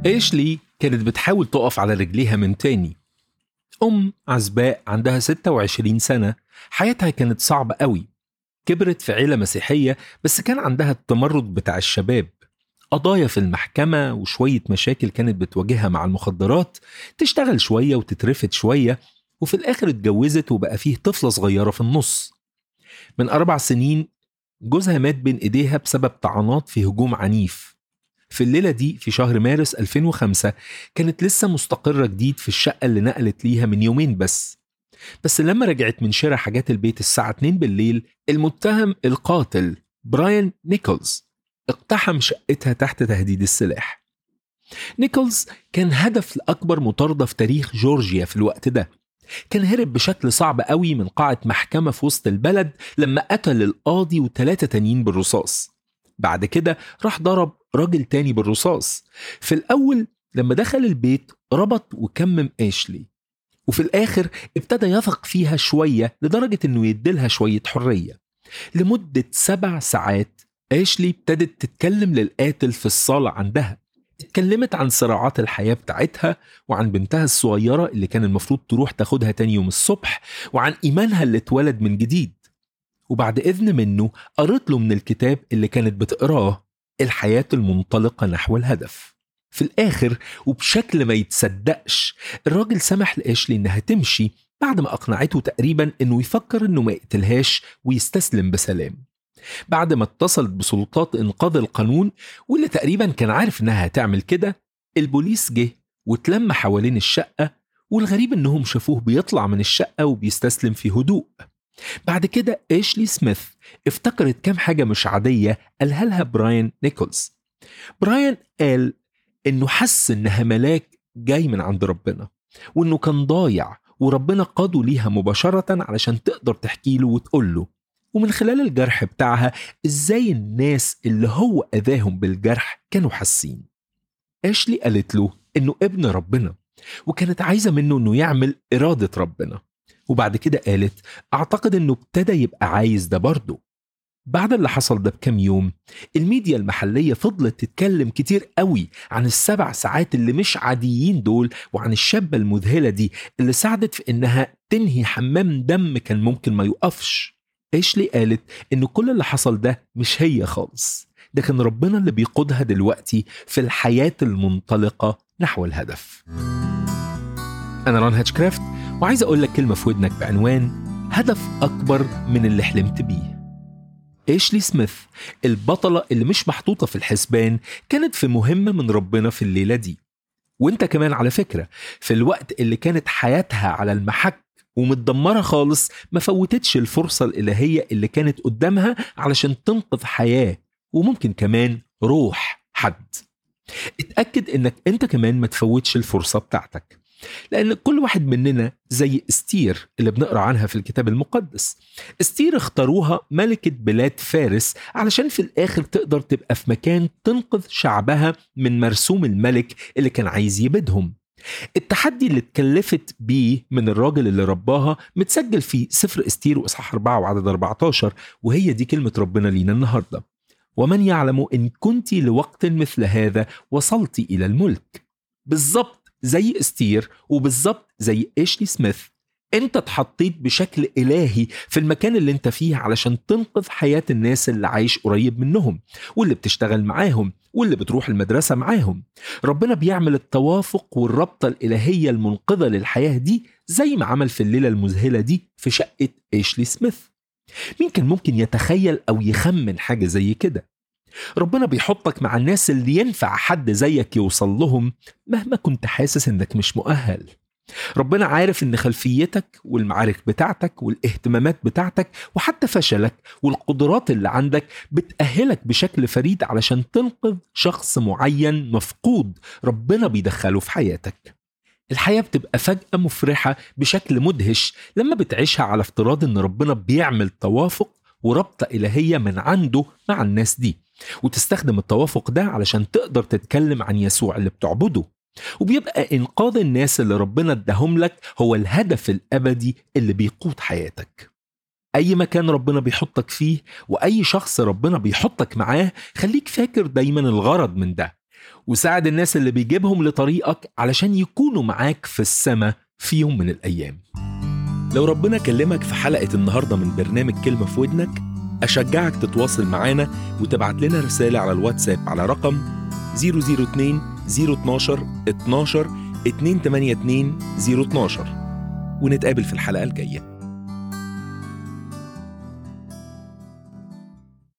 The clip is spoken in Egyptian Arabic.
ايشلي كانت بتحاول تقف على رجليها من تاني أم عزباء عندها 26 سنة حياتها كانت صعبة قوي كبرت في عيلة مسيحية بس كان عندها التمرد بتاع الشباب قضايا في المحكمة وشوية مشاكل كانت بتواجهها مع المخدرات تشتغل شوية وتترفد شوية وفي الآخر اتجوزت وبقى فيه طفلة صغيرة في النص من أربع سنين جوزها مات بين إيديها بسبب طعنات في هجوم عنيف في الليلة دي في شهر مارس 2005 كانت لسه مستقرة جديد في الشقة اللي نقلت ليها من يومين بس بس لما رجعت من شراء حاجات البيت الساعة 2 بالليل المتهم القاتل براين نيكولز اقتحم شقتها تحت تهديد السلاح نيكولز كان هدف لأكبر مطاردة في تاريخ جورجيا في الوقت ده كان هرب بشكل صعب قوي من قاعة محكمة في وسط البلد لما قتل القاضي وثلاثة تانيين بالرصاص بعد كده راح ضرب راجل تاني بالرصاص في الأول لما دخل البيت ربط وكمم ايشلي وفي الآخر ابتدى يثق فيها شوية لدرجة إنه يديلها شوية حرية لمدة سبع ساعات ايشلي ابتدت تتكلم للقاتل في الصالة عندها اتكلمت عن صراعات الحياة بتاعتها وعن بنتها الصغيرة اللي كان المفروض تروح تاخدها تاني يوم الصبح وعن إيمانها اللي اتولد من جديد وبعد إذن منه قريت له من الكتاب اللي كانت بتقراه الحياة المنطلقة نحو الهدف في الآخر وبشكل ما يتصدقش الراجل سمح لإيشلي إنها تمشي بعد ما أقنعته تقريبا إنه يفكر إنه ما يقتلهاش ويستسلم بسلام بعد ما اتصلت بسلطات إنقاذ القانون واللي تقريبا كان عارف إنها هتعمل كده البوليس جه واتلم حوالين الشقة والغريب إنهم شافوه بيطلع من الشقة وبيستسلم في هدوء بعد كده إيشلي سميث افتكرت كام حاجة مش عادية قالها لها براين نيكولز براين قال إنه حس إنها ملاك جاي من عند ربنا وإنه كان ضايع وربنا قاده ليها مباشرة علشان تقدر تحكي له وتقول له ومن خلال الجرح بتاعها إزاي الناس اللي هو أذاهم بالجرح كانوا حاسين أشلي قالت له إنه ابن ربنا وكانت عايزة منه إنه يعمل إرادة ربنا وبعد كده قالت أعتقد إنه ابتدى يبقى عايز ده برضه بعد اللي حصل ده بكام يوم الميديا المحلية فضلت تتكلم كتير قوي عن السبع ساعات اللي مش عاديين دول وعن الشابة المذهلة دي اللي ساعدت في إنها تنهي حمام دم كان ممكن ما يقفش إيشلي قالت إن كل اللي حصل ده مش هي خالص ده كان ربنا اللي بيقودها دلوقتي في الحياة المنطلقة نحو الهدف أنا ران هاتشكرافت وعايز أقول لك كلمة في ودنك بعنوان هدف أكبر من اللي حلمت بيه إيشلي سميث البطلة اللي مش محطوطة في الحسبان كانت في مهمة من ربنا في الليلة دي وانت كمان على فكرة في الوقت اللي كانت حياتها على المحك ومتدمرة خالص ما فوتتش الفرصة الإلهية اللي كانت قدامها علشان تنقذ حياة وممكن كمان روح حد اتأكد انك انت كمان ما تفوتش الفرصة بتاعتك لأن كل واحد مننا زي استير اللي بنقرأ عنها في الكتاب المقدس استير اختاروها ملكة بلاد فارس علشان في الآخر تقدر تبقى في مكان تنقذ شعبها من مرسوم الملك اللي كان عايز يبيدهم التحدي اللي اتكلفت بيه من الراجل اللي رباها متسجل في سفر استير واصحاح 4 وعدد 14 وهي دي كلمة ربنا لينا النهارده ومن يعلم ان كنت لوقت مثل هذا وصلت الى الملك بالظبط زي استير وبالظبط زي ايشلي سميث انت اتحطيت بشكل الهي في المكان اللي انت فيه علشان تنقذ حياة الناس اللي عايش قريب منهم واللي بتشتغل معاهم واللي بتروح المدرسة معاهم ربنا بيعمل التوافق والربطة الإلهية المنقذة للحياة دي زي ما عمل في الليلة المذهلة دي في شقة إيشلي سميث مين كان ممكن يتخيل أو يخمن حاجة زي كده ربنا بيحطك مع الناس اللي ينفع حد زيك يوصل لهم مهما كنت حاسس انك مش مؤهل ربنا عارف ان خلفيتك والمعارك بتاعتك والاهتمامات بتاعتك وحتى فشلك والقدرات اللي عندك بتأهلك بشكل فريد علشان تنقذ شخص معين مفقود ربنا بيدخله في حياتك الحياة بتبقى فجأة مفرحة بشكل مدهش لما بتعيشها على افتراض ان ربنا بيعمل توافق وربطة إلهية من عنده مع الناس دي وتستخدم التوافق ده علشان تقدر تتكلم عن يسوع اللي بتعبده وبيبقى إنقاذ الناس اللي ربنا اداهم لك هو الهدف الأبدي اللي بيقود حياتك أي مكان ربنا بيحطك فيه وأي شخص ربنا بيحطك معاه خليك فاكر دايما الغرض من ده وساعد الناس اللي بيجيبهم لطريقك علشان يكونوا معاك في السماء في يوم من الأيام لو ربنا كلمك في حلقة النهاردة من برنامج كلمة في ودنك أشجعك تتواصل معانا وتبعت لنا رسالة على الواتساب على رقم 002 012 12 282 012 ونتقابل في الحلقة الجاية